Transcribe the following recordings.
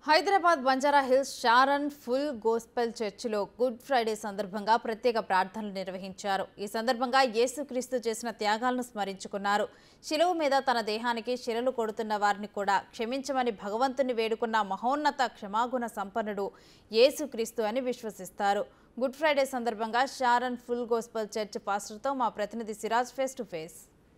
Hyderabad Banjara Hills Sharon Full Gospel చర్చిలో Good Friday సందర్భంగా ప్రత్యేక ప్రార్థనలు నిర్వహించారు ఈ సందర్భంగా యేసుక్రీస్తు చేసిన త్యాగాలను స్మరించుకున్నారు శిలువ మీద తన దేహానికి శిలలు కొడుతున్న వారిని కూడా క్షమించమని భగవంతుని వేడుకున్న మహోన్నత క్షమాగుణ సంపన్నుడు యేసుక్రీస్తు అని విశ్వసిస్తారు గుడ్ ఫ్రైడే సందర్భంగా షారన్ ఫుల్ గోస్పెల్ చర్చ్ పాస్టర్తో మా ప్రతినిధి సిరాజ్ ఫేస్ టు ఫేస్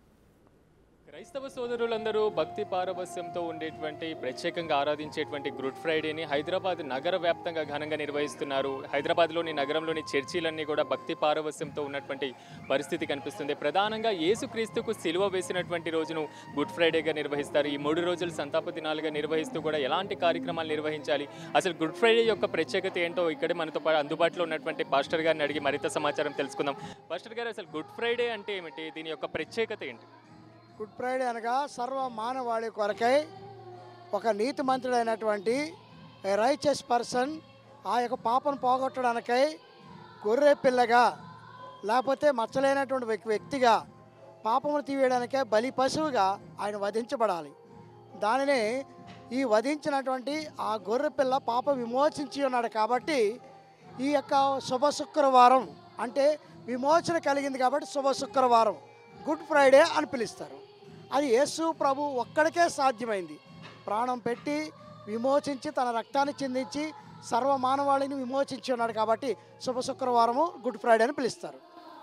క్రైస్తవ సోదరులందరూ భక్తి పారవస్యంతో ఉండేటువంటి ప్రత్యేకంగా ఆరాధించేటువంటి గుడ్ ఫ్రైడేని హైదరాబాద్ నగర వ్యాప్తంగా ఘనంగా నిర్వహిస్తున్నారు హైదరాబాద్లోని నగరంలోని చర్చీలన్నీ కూడా భక్తి పారవస్యంతో ఉన్నటువంటి పరిస్థితి కనిపిస్తుంది ప్రధానంగా యేసుక్రీస్తుకు సిలువ వేసినటువంటి రోజును గుడ్ ఫ్రైడేగా నిర్వహిస్తారు ఈ మూడు రోజులు సంతాప దినాలుగా నిర్వహిస్తూ కూడా ఎలాంటి కార్యక్రమాలు నిర్వహించాలి అసలు గుడ్ ఫ్రైడే యొక్క ప్రత్యేకత ఏంటో ఇక్కడే మనతో పాటు అందుబాటులో ఉన్నటువంటి పాస్టర్ గారిని అడిగి మరింత సమాచారం తెలుసుకుందాం పాస్టర్ గారు అసలు గుడ్ ఫ్రైడే అంటే ఏమిటి దీని యొక్క ప్రత్యేకత ఏంటి గుడ్ ఫ్రైడే అనగా సర్వ మానవాళి కొరకై ఒక నీతిమంతుడైనటువంటి రైచస్ పర్సన్ ఆ యొక్క పాపను పోగొట్టడానికై గొర్రె పిల్లగా లేకపోతే మచ్చలేనటువంటి వ్యక్- వ్యక్తిగా పాపమును తీయడానికే బలి పశువుగా ఆయన వధించబడాలి దానిని ఈ వధించినటువంటి ఆ గొర్రె పిల్ల పాప విమోచించి ఉన్నాడు కాబట్టి ఈ యొక్క శుభ శుక్రవారం అంటే విమోచన కలిగింది కాబట్టి శుభ శుక్రవారం గుడ్ ఫ్రైడే అని పిలుస్తారు అది యేసు ప్రభు ఒక్కడికే సాధ్యమైంది ప్రాణం పెట్టి విమోచించి తన రక్తాన్ని చిందించి సర్వ మానవాళిని విమోచించి ఉన్నాడు కాబట్టి శుభ శుక్రవారము గుడ్ ఫ్రైడే అని పిలుస్తారు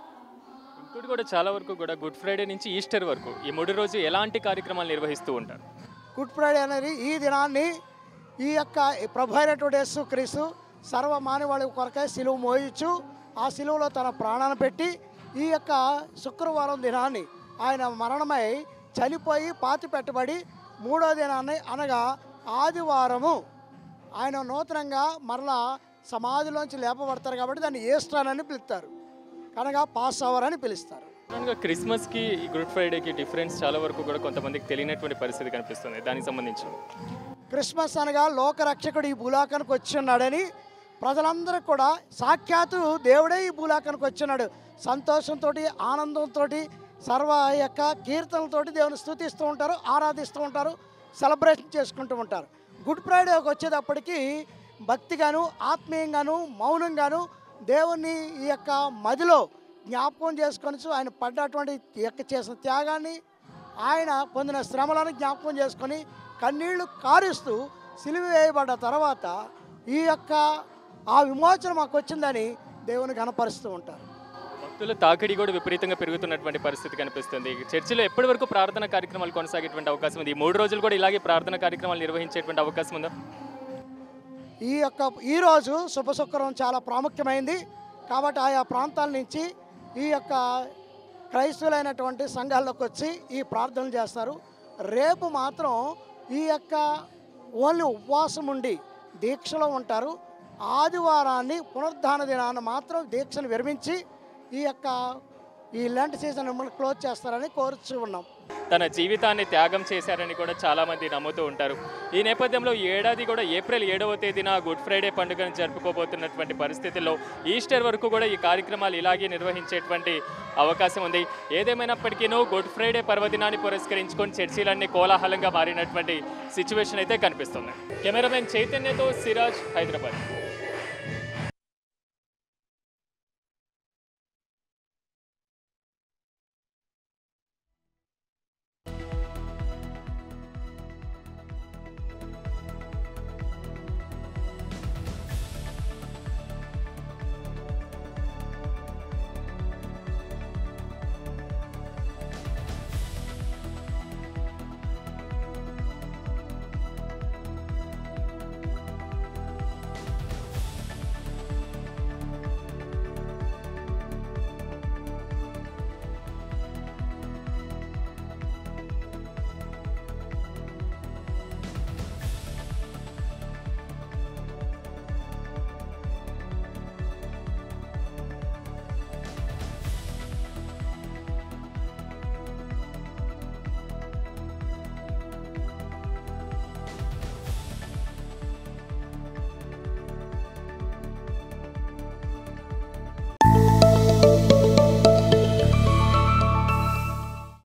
ఇంకోటి కూడా చాలా వరకు కూడా గుడ్ ఫ్రైడే నుంచి ఈస్టర్ వరకు ఈ మూడు రోజు ఎలాంటి కార్యక్రమాలు నిర్వహిస్తూ ఉంటారు గుడ్ ఫ్రైడే అనేది ఈ దినాన్ని ఈ యొక్క ప్రభు అయినటువంటి యేసు క్రీస్తు సర్వ మానవాళి కొరకై సిలువ మోయించు ఆ సిలువలో తన ప్రాణాన్ని పెట్టి ఈ యొక్క శుక్రవారం దినాన్ని ఆయన మరణమై చనిపోయి పాతి పెట్టబడి మూడో దినాన్ని అనగా ఆదివారము ఆయన నూతనంగా మరలా సమాధిలోంచి లేపబడతారు కాబట్టి దాన్ని ఈస్టర్ అని పిలుస్తారు కనుక పాస్ అవర్ అని పిలుస్తారు ప్రధానంగా క్రిస్మస్కి ఈ గుడ్ ఫ్రైడేకి డిఫరెన్స్ చాలా వరకు కూడా కొంతమందికి తెలియనటువంటి పరిస్థితి కనిపిస్తుంది దానికి సంబంధించి క్రిస్మస్ అనగా లోకరక్షకుడు ఈ భూలోకానికి వచ్చి ఉన్నాడని ప్రజలందరూ కూడా సాక్షాత్తు దేవుడే ఈ భూలోకానికి వచ్చి ఉన్నాడు సంతోషంతో ఆనందంతో సర్వ యొక్క కీర్తనలతోటి దేవుని స్థుతిస్తూ ఉంటారు ఆరాధిస్తూ ఉంటారు సెలబ్రేషన్ చేసుకుంటూ ఉంటారు గుడ్ ఫ్రైడేకి వచ్చేటప్పటికి భక్తిగాను ఆత్మీయంగాను మౌనంగాను దేవుణ్ణి ఈ యొక్క మదిలో జ్ఞాపకం చేసుకొని ఆయన పడ్డటువంటి ఈ యొక్క చేసిన త్యాగాన్ని ఆయన పొందిన శ్రమలను జ్ఞాపకం చేసుకొని కన్నీళ్లు కారుస్తూ సిలువ వేయబడ్డ తర్వాత ఈ యొక్క ఆ విమోచన మాకు వచ్చిందని దేవుని కనపరుస్తూ ఉంటారు భక్తుల తాకిడి కూడా విపరీతంగా పెరుగుతున్నటువంటి పరిస్థితి కనిపిస్తుంది చర్చిలో ఎప్పటి వరకు ప్రార్థన కార్యక్రమాలు కొనసాగేటువంటి అవకాశం ఉంది ఈ మూడు రోజులు కూడా ఇలాగే ప్రార్థన కార్యక్రమాలు నిర్వహించేటువంటి అవకాశం ఉందా ఈ యొక్క ఈరోజు శుభ శుక్రవారం చాలా ప్రాముఖ్యమైంది కాబట్టి ఆయా ప్రాంతాల నుంచి ఈ యొక్క క్రైస్తవులైనటువంటి సంఘాల్లోకి వచ్చి ఈ ప్రార్థనలు చేస్తారు రేపు మాత్రం ఈ యొక్క ఓన్లీ ఉపవాసం ఉండి దీక్షలో ఉంటారు ఆదివారాన్ని పునరుద్ధాన దినాన్ని మాత్రం దీక్షను విరమించి ఈ యొక్క ఈ లెంట్ సీజన్ మిమ్మల్ని క్లోజ్ చేస్తారని కోరుచు ఉన్నాం తన జీవితాన్ని త్యాగం చేశారని కూడా చాలా మంది నమ్ముతూ ఉంటారు ఈ నేపథ్యంలో ఈ ఏడాది కూడా ఏప్రిల్ ఏడవ తేదీన గుడ్ ఫ్రైడే పండుగను జరుపుకోబోతున్నటువంటి పరిస్థితుల్లో ఈస్టర్ వరకు కూడా ఈ కార్యక్రమాలు ఇలాగే నిర్వహించేటువంటి అవకాశం ఉంది ఏదేమైనప్పటికీ గుడ్ ఫ్రైడే పర్వదినాన్ని పురస్కరించుకొని చర్చీలన్నీ కోలాహలంగా మారినటువంటి సిచ్యువేషన్ అయితే కనిపిస్తుంది కెమెరామెన్ చైతన్యతో సిరాజ్ హైదరాబాద్